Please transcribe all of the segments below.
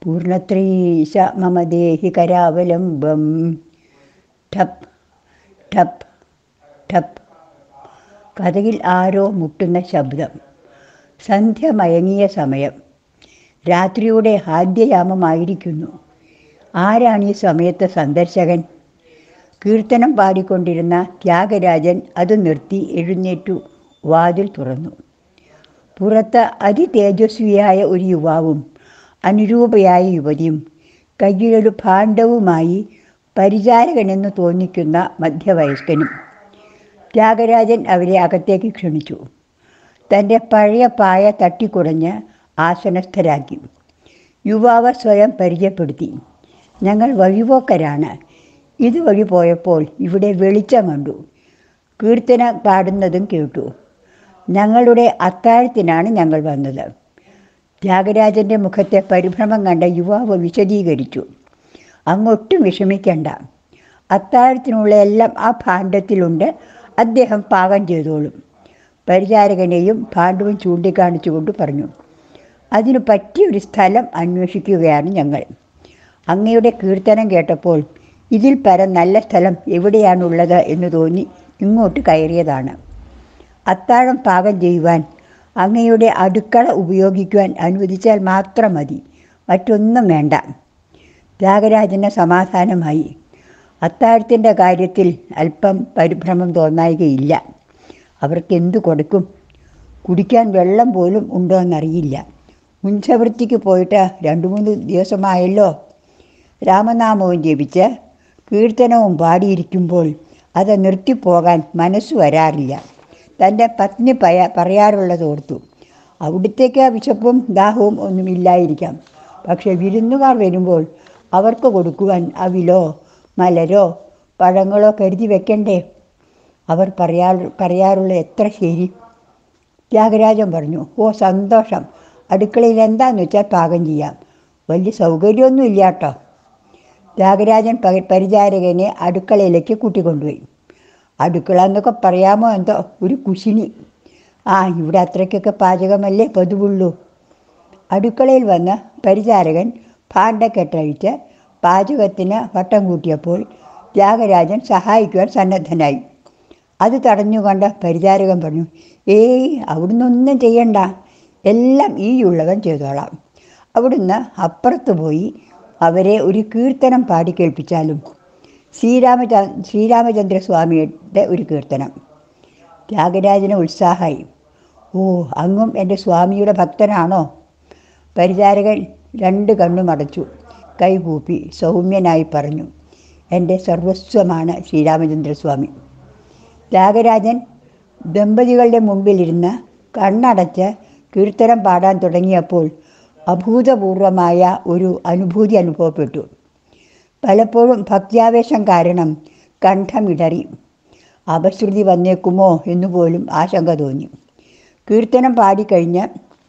പൂർണ്ണത്രീശ മമ ദേഹി കരാവലംബം ഠപ്പ് ഠപ്പ് ഠപ്പ് കഥകിൽ ആരോ മുട്ടുന്ന ശബ്ദം സന്ധ്യ മയങ്ങിയ സമയം രാത്രിയുടെ ആദ്യയാമമായിരിക്കുന്നു ആരാണ് ഈ സമയത്ത് സന്ദർശകൻ കീർത്തനം പാടിക്കൊണ്ടിരുന്ന ത്യാഗരാജൻ അത് നിർത്തി എഴുന്നേറ്റു വാതിൽ തുറന്നു പുറത്ത് അതിതേജസ്വിയായ ഒരു യുവാവും അനുരൂപയായ യുവതിയും കയ്യിലൊരു ഭാണ്ഡവുമായി പരിചാരകനെന്ന് തോന്നിക്കുന്ന മധ്യവയസ്കനും ത്യാഗരാജൻ അവരെ അകത്തേക്ക് ക്ഷണിച്ചു തൻ്റെ പഴയ പായ തട്ടിക്കുടഞ്ഞ് ആസനസ്ഥരാക്കി യുവാവ് സ്വയം പരിചയപ്പെടുത്തി ഞങ്ങൾ വഴിപോക്കരാണ് ഇതുവഴി പോയപ്പോൾ ഇവിടെ വെളിച്ചം കണ്ടു കീർത്തന പാടുന്നതും കേട്ടു ഞങ്ങളുടെ അത്താഴത്തിനാണ് ഞങ്ങൾ വന്നത് ത്യാഗരാജൻ്റെ മുഖത്തെ പരിഭ്രമം കണ്ട യുവാവ് വിശദീകരിച്ചു അങ്ങൊട്ടും വിഷമിക്കണ്ട അത്താഴത്തിനുള്ള എല്ലാം ആ ഭാണ്ഡത്തിലുണ്ട് അദ്ദേഹം പാകം ചെയ്തോളും പരിചാരകനെയും ഭാണ്ഡവും ചൂണ്ടിക്കാണിച്ചുകൊണ്ട് പറഞ്ഞു അതിനു പറ്റിയൊരു സ്ഥലം അന്വേഷിക്കുകയാണ് ഞങ്ങൾ അങ്ങയുടെ കീർത്തനം കേട്ടപ്പോൾ ഇതിൽ പരം നല്ല സ്ഥലം എവിടെയാണുള്ളത് എന്ന് തോന്നി ഇങ്ങോട്ട് കയറിയതാണ് അത്താഴം പാകം ചെയ്യുവാൻ അങ്ങയുടെ അടുക്കള ഉപയോഗിക്കുവാൻ അനുവദിച്ചാൽ മാത്രം മതി മറ്റൊന്നും വേണ്ട ത്യാഗരാജന് സമാധാനമായി അത്താഴത്തിൻ്റെ കാര്യത്തിൽ അല്പം പരിഭ്രമം തോന്നായികയില്ല അവർക്ക് എന്തു കൊടുക്കും കുടിക്കാൻ വെള്ളം പോലും ഉണ്ടോ എന്നറിയില്ല മുൻചവൃത്തിക്ക് പോയിട്ട് രണ്ട് മൂന്ന് ദിവസമായല്ലോ രാമനാമവും ജപിച്ച് കീർത്തനവും പാടിയിരിക്കുമ്പോൾ അത് നിർത്തിപ്പോകാൻ മനസ്സ് വരാറില്ല തൻ്റെ പത്നി പയ പറയാറുള്ളത് ഓർത്തു അവിടുത്തേക്ക് വിശപ്പും ദാഹവും ഒന്നുമില്ലായിരിക്കാം പക്ഷെ വിരുന്നുകാർ വരുമ്പോൾ അവർക്ക് കൊടുക്കുവാൻ അവിലോ മലരോ പഴങ്ങളോ കരുതി വെക്കണ്ടേ അവർ പറയാ പറയാറുള്ള എത്ര ശരി ത്യാഗരാജൻ പറഞ്ഞു ഓ സന്തോഷം അടുക്കളയിൽ എന്താന്ന് വെച്ചാൽ പാകം ചെയ്യാം വലിയ സൗകര്യമൊന്നും ഇല്ല കേട്ടോ ത്യാഗരാജൻ പ- പരിചാരകനെ അടുക്കളയിലേക്ക് കൂട്ടിക്കൊണ്ടുപോയി അടുക്കള എന്നൊക്കെ പറയാമോ എന്തോ ഒരു കുശിനി ആ ഇവിടെ അത്രയ്ക്കൊക്കെ പാചകമല്ലേ പതിവുള്ളൂ അടുക്കളയിൽ വന്ന് പരിചാരകൻ ഭാണ്ഡക്കെട്ടഴിച്ച് പാചകത്തിന് വട്ടം കൂട്ടിയപ്പോൾ ത്യാഗരാജൻ സഹായിക്കുവാൻ സന്നദ്ധനായി അത് തടഞ്ഞുകൊണ്ട് പരിചാരകൻ പറഞ്ഞു ഏയ് അവിടുന്ന് ഒന്നും ചെയ്യണ്ട എല്ലാം ഈ ഉള്ളവൻ ചെയ്തോളാം അവിടുന്ന് അപ്പുറത്ത് പോയി അവരെ ഒരു കീർത്തനം പാടി കേൾപ്പിച്ചാലും ശ്രീരാമച ശ്രീരാമചന്ദ്രസ്വാമിയുടെ ഒരു കീർത്തനം ത്യാഗരാജന് ഉത്സാഹമായി ഓ അങ്ങും എൻ്റെ സ്വാമിയുടെ ഭക്തനാണോ പരിചാരകൻ രണ്ട് കണ്ണും അടച്ചു കൈകൂപ്പി സൗമ്യനായി പറഞ്ഞു എൻ്റെ സർവസ്വമാണ് ശ്രീരാമചന്ദ്രസ്വാമി ത്യാഗരാജൻ ദമ്പതികളുടെ മുമ്പിലിരുന്ന് കണ്ണടച്ച് കീർത്തനം പാടാൻ തുടങ്ങിയപ്പോൾ അഭൂതപൂർവമായ ഒരു അനുഭൂതി അനുഭവപ്പെട്ടു പലപ്പോഴും ഭക്ത്യാവേശം കാരണം കണ്ഠമിടറി അപശ്രുതി വന്നേക്കുമോ എന്നുപോലും ആശങ്ക തോന്നി കീർത്തനം പാടിക്കഴിഞ്ഞ്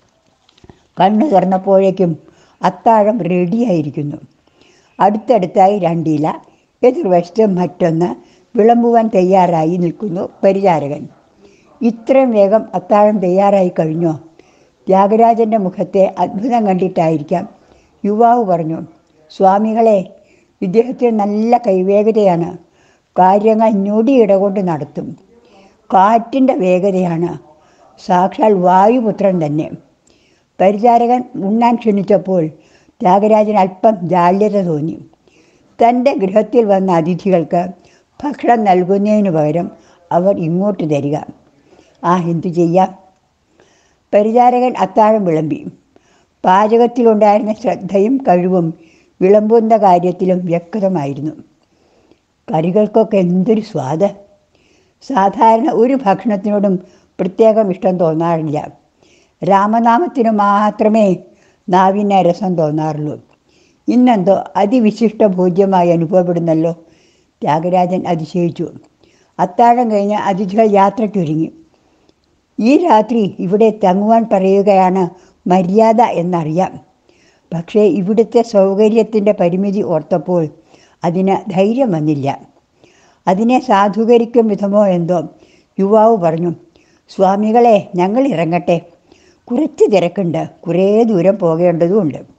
കണ്ണു തുറന്നപ്പോഴേക്കും അത്താഴം റെഡിയായിരിക്കുന്നു അടുത്തടുത്തായി രണ്ടില എതിർവശത്ത് മറ്റൊന്ന് വിളമ്പുവാൻ തയ്യാറായി നിൽക്കുന്നു പരിചാരകൻ ഇത്രയും വേഗം അത്താഴം തയ്യാറായി കഴിഞ്ഞോ ത്യാഗരാജൻ്റെ മുഖത്തെ അത്ഭുതം കണ്ടിട്ടായിരിക്കാം യുവാവ് പറഞ്ഞു സ്വാമികളെ ഇദ്ദേഹത്തിന് നല്ല കൈവേഗതയാണ് കാര്യങ്ങൾ ഞൊടിയിട കൊണ്ട് നടത്തും കാറ്റിൻ്റെ വേഗതയാണ് സാക്ഷാൽ വായുപുത്രൻ തന്നെ പരിചാരകൻ ഉണ്ണാൻ ക്ഷണിച്ചപ്പോൾ ത്യാഗരാജൻ അല്പം ജാള്യത തോന്നി തൻ്റെ ഗൃഹത്തിൽ വന്ന അതിഥികൾക്ക് ഭക്ഷണം നൽകുന്നതിന് പകരം അവർ ഇങ്ങോട്ട് തരിക ആ എന്തു ചെയ്യാം പരിചാരകൻ അത്താഴം വിളമ്പി പാചകത്തിലുണ്ടായിരുന്ന ശ്രദ്ധയും കഴിവും വിളമ്പുന്ന കാര്യത്തിലും വ്യക്തമായിരുന്നു കറികൾക്കൊക്കെ എന്തൊരു സ്വാദ് സാധാരണ ഒരു ഭക്ഷണത്തിനോടും പ്രത്യേകം ഇഷ്ടം തോന്നാറില്ല രാമനാമത്തിന് മാത്രമേ നാവിന് രസം തോന്നാറുള്ളൂ ഇന്നെന്തോ അതിവിശിഷ്ട ഭോജ്യമായി അനുഭവപ്പെടുന്നല്ലോ ത്യാഗരാജൻ അതിശയിച്ചു അത്താഴം കഴിഞ്ഞ് അതിഥികൾ യാത്രയ്ക്കൊരുങ്ങി ഈ രാത്രി ഇവിടെ തങ്ങുവാൻ പറയുകയാണ് മര്യാദ എന്നറിയാം പക്ഷേ ഇവിടുത്തെ സൗകര്യത്തിൻ്റെ പരിമിതി ഓർത്തപ്പോൾ അതിന് ധൈര്യം വന്നില്ല അതിനെ സാധൂകരിക്കും വിധമോ എന്തോ യുവാവ് പറഞ്ഞു സ്വാമികളെ ഞങ്ങൾ ഇറങ്ങട്ടെ കുറച്ച് തിരക്കുണ്ട് കുറേ ദൂരം പോകേണ്ടതുമുണ്ട്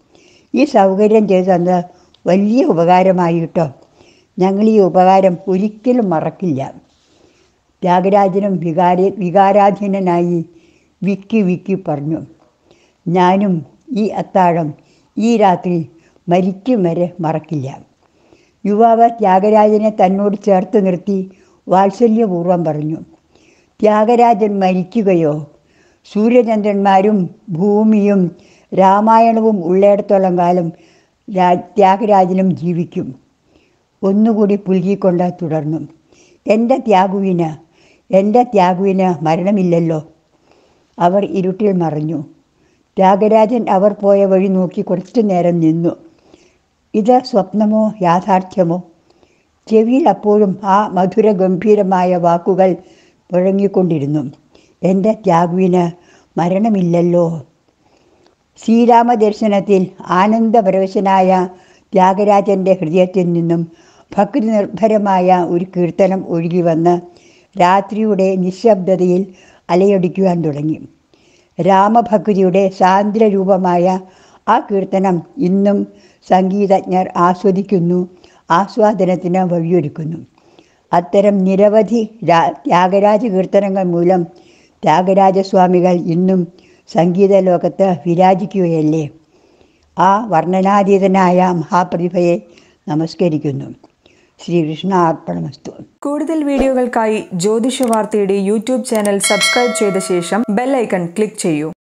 ഈ സൗകര്യം ചെയ്തു തന്നത് വലിയ ഉപകാരമായി കേട്ടോ ഞങ്ങൾ ഈ ഉപകാരം ഒരിക്കലും മറക്കില്ല ത്യാഗരാജനും വികാര വികാരാധീനനായി വിക്കി വിക്കി പറഞ്ഞു ഞാനും ഈ അത്താഴം ഈ രാത്രി മരിക്കും വരെ മറക്കില്ല യുവാവ് ത്യാഗരാജനെ തന്നോട് ചേർത്ത് നിർത്തി വാത്സല്യപൂർവ്വം പറഞ്ഞു ത്യാഗരാജൻ മരിക്കുകയോ സൂര്യചന്ദ്രന്മാരും ഭൂമിയും രാമായണവും ഉള്ളിടത്തോളം കാലം രാ ത്യാഗരാജനും ജീവിക്കും ഒന്നുകൂടി പുൽകിക്കൊണ്ട് തുടർന്നു എൻ്റെ ത്യാഗുവിന് എൻ്റെ ത്യാഗുവിന് മരണമില്ലല്ലോ അവർ ഇരുട്ടിൽ മറഞ്ഞു ത്യാഗരാജൻ അവർ പോയ വഴി നോക്കി കുറച്ചു നേരം നിന്നു ഇത് സ്വപ്നമോ യാഥാർത്ഥ്യമോ ചെവിയിൽ അപ്പോഴും ആ മധുര ഗംഭീരമായ വാക്കുകൾ മുഴങ്ങിക്കൊണ്ടിരുന്നു എൻ്റെ ത്യാഗുവിന് മരണമില്ലല്ലോ ശ്രീരാമദർശനത്തിൽ ആനന്ദപരവശനായ ത്യാഗരാജൻ്റെ ഹൃദയത്തിൽ നിന്നും ഭക്തി നിർഭരമായ ഒരു കീർത്തനം ഒഴുകി വന്ന് രാത്രിയുടെ നിശബ്ദതയിൽ അലയടിക്കുവാൻ തുടങ്ങി രാമഭക്തിയുടെ സാന്ദ്രരൂപമായ ആ കീർത്തനം ഇന്നും സംഗീതജ്ഞർ ആസ്വദിക്കുന്നു ആസ്വാദനത്തിന് വഴിയൊരുക്കുന്നു അത്തരം നിരവധി രാ ത്യാഗരാജ കീർത്തനങ്ങൾ മൂലം ത്യാഗരാജസ്വാമികൾ ഇന്നും സംഗീത ലോകത്ത് വിരാജിക്കുകയല്ലേ ആ വർണ്ണനാതീതനായ മഹാപ്രതിഭയെ നമസ്കരിക്കുന്നു ശ്രീകൃഷ്ണ അർപ്പണമസ്തു കൂടുതൽ വീഡിയോകൾക്കായി ജ്യോതിഷ വാർത്തയുടെ യൂട്യൂബ് ചാനൽ സബ്സ്ക്രൈബ് ചെയ്ത ശേഷം ബെൽ ഐക്കൺ ക്ലിക്ക് ചെയ്യൂ